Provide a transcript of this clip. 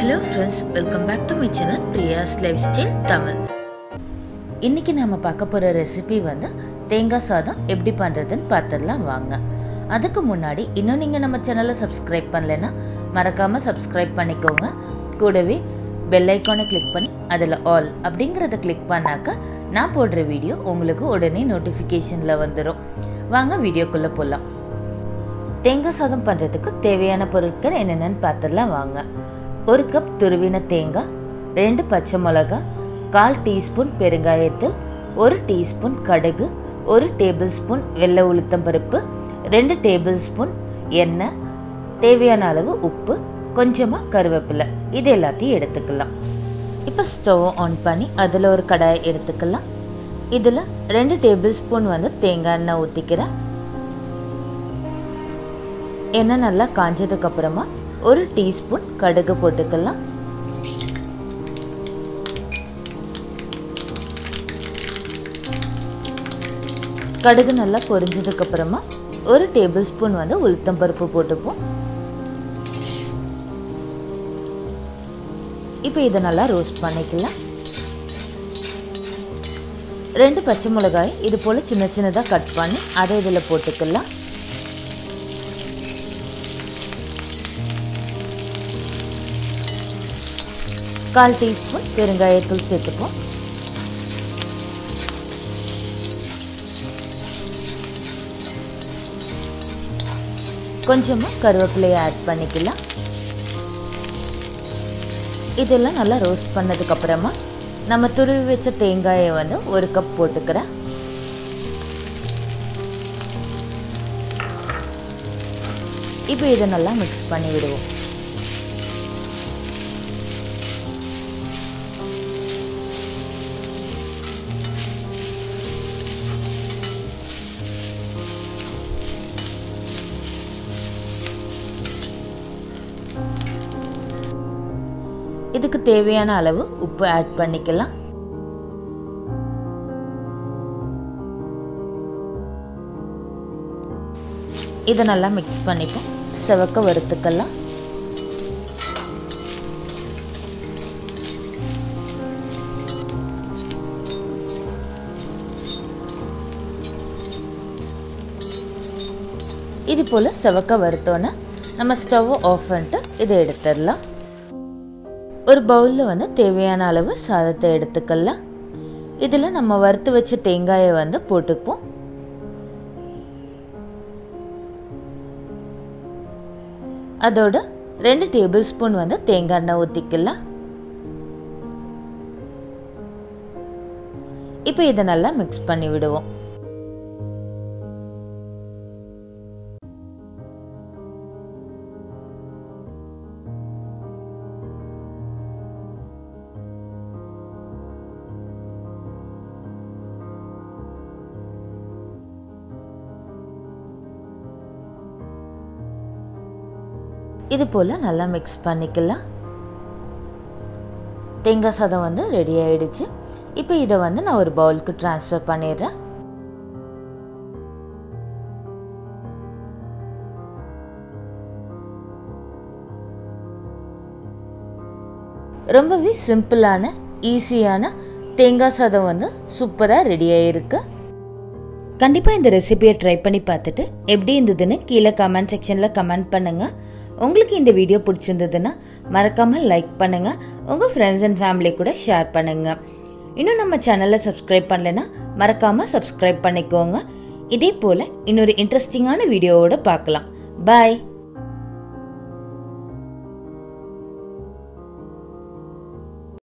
hello friends welcome back to my channel Priya's life style Tamil இன்னைக்கு நாம பார்க்க போகிற ரெசிபி வந்து தேங்காய் சாதம் எப்படி பண்ணுறதுன்னு பார்த்துடலாம் வாங்க அதுக்கு முன்னாடி இன்னும் நீங்கள் நம்ம சேனலை சப்ஸ்கிரைப் பண்ணலைன்னா மறக்காமல் சப்ஸ்கிரைப் பண்ணிக்கோங்க கூடவே பெல் ஐக்கானை கிளிக் பண்ணி அதில் ஆல் அப்படிங்கிறத கிளிக் பண்ணாக்க நான் போடுற வீடியோ உங்களுக்கு உடனே நோட்டிஃபிகேஷனில் வந்துடும் வாங்க வீடியோக்குள்ளே போகலாம் தேங்காய் சாதம் பண்ணுறதுக்கு தேவையான பொருட்கள் என்னென்னு பார்த்துடலாம் வாங்க ஒரு கப் துருவின தேங்காய் ரெண்டு பச்சை மிளகா கால் டீஸ்பூன் பெருங்காயத்தூள் ஒரு டீஸ்பூன் கடுகு ஒரு டேபிள் ஸ்பூன் வெள்ளை உளுத்தம் பருப்பு ரெண்டு டேபிள் ஸ்பூன் எண்ணெய் தேவையான அளவு உப்பு கொஞ்சமாக கருவேப்பிலை இது எல்லாத்தையும் எடுத்துக்கலாம் இப்போ ஸ்டவ் ஆன் பண்ணி அதில் ஒரு கடாய் எடுத்துக்கலாம் இதில் ரெண்டு டேபிள் ஸ்பூன் வந்து தேங்காய் எண்ணெய் ஊற்றிக்கிறேன் எண்ணெய் நல்லா காஞ்சதுக்கு அப்புறமா ஒரு டீஸ்பூன் கடுகு போட்டுக்கலாம் கடுகு நல்லா பொரிஞ்சதுக்கு அப்புறமா ஒரு டேபிள் ஸ்பூன் வந்து உளுத்தம் பருப்பு போட்டுப்போம் இப்போ இதை நல்லா ரோஸ்ட் பண்ணிக்கலாம் ரெண்டு பச்சை மிளகாய் இது போல் சின்ன சின்னதாக கட் பண்ணி அதை இதில் போட்டுக்கலாம் கால் டீஸ்பூன் பெருங்காயத்தூள் சேர்த்துப்போம் கொஞ்சமாக கருவேப்பிலையை ஆட் பண்ணிக்கலாம் இதெல்லாம் நல்லா ரோஸ்ட் பண்ணதுக்கு அப்புறமா நம்ம துருவி வச்ச தேங்காயை வந்து ஒரு கப் போட்டுக்கிறேன் இப்போ இதை நல்லா மிக்ஸ் பண்ணி விடுவோம் இதுக்கு தேவையான அளவு உப்பு ஆட் பண்ணிக்கலாம் இதை நல்லா மிக்ஸ் பண்ணிப்போம் செவக்க வறுத்துக்கலாம் இது போல் செவக்க வறுத்தோன்னே நம்ம ஸ்டவ்வை ஆஃப் பண்ணிட்டு இதை எடுத்துடலாம் ஒரு பவுலில் வந்து தேவையான அளவு சாதத்தை எடுத்துக்கலாம் இதில் நம்ம வறுத்து வச்ச தேங்காயை வந்து போட்டுப்போம் அதோட ரெண்டு டேபிள் ஸ்பூன் வந்து தேங்காய் எண்ணெய் ஊற்றிக்கலாம் இப்போ இதை நல்லா மிக்ஸ் பண்ணி விடுவோம் இது போல் நல்லா மிக்ஸ் பண்ணிக்கலாம் தேங்காய் சாதம் வந்து ரெடி ஆயிடுச்சு இப்போ இதை வந்து நான் ஒரு பவுலுக்கு ட்ரான்ஸ்ஃபர் பண்ணிடுறேன் ரொம்பவே சிம்பிளான ஈஸியான தேங்காய் சாதம் வந்து சூப்பராக ரெடி ஆகிருக்கு கண்டிப்பாக இந்த ரெசிபியை ட்ரை பண்ணி பார்த்துட்டு எப்படி இருந்ததுன்னு கீழே கமெண்ட் செக்ஷனில் கமெண்ட் பண்ணுங்கள் உங்களுக்கு இந்த வீடியோ பிடிச்சிருந்ததுன்னா மறக்காமல் லைக் பண்ணுங்கள் உங்கள் ஃப்ரெண்ட்ஸ் அண்ட் ஃபேமிலி கூட ஷேர் பண்ணுங்கள் இன்னும் நம்ம சேனலை சப்ஸ்கிரைப் பண்ணலைன்னா மறக்காமல் சப்ஸ்கிரைப் பண்ணிக்கோங்க இதே போல் இன்னொரு இன்ட்ரெஸ்டிங்கான வீடியோவோட பார்க்கலாம் பாய்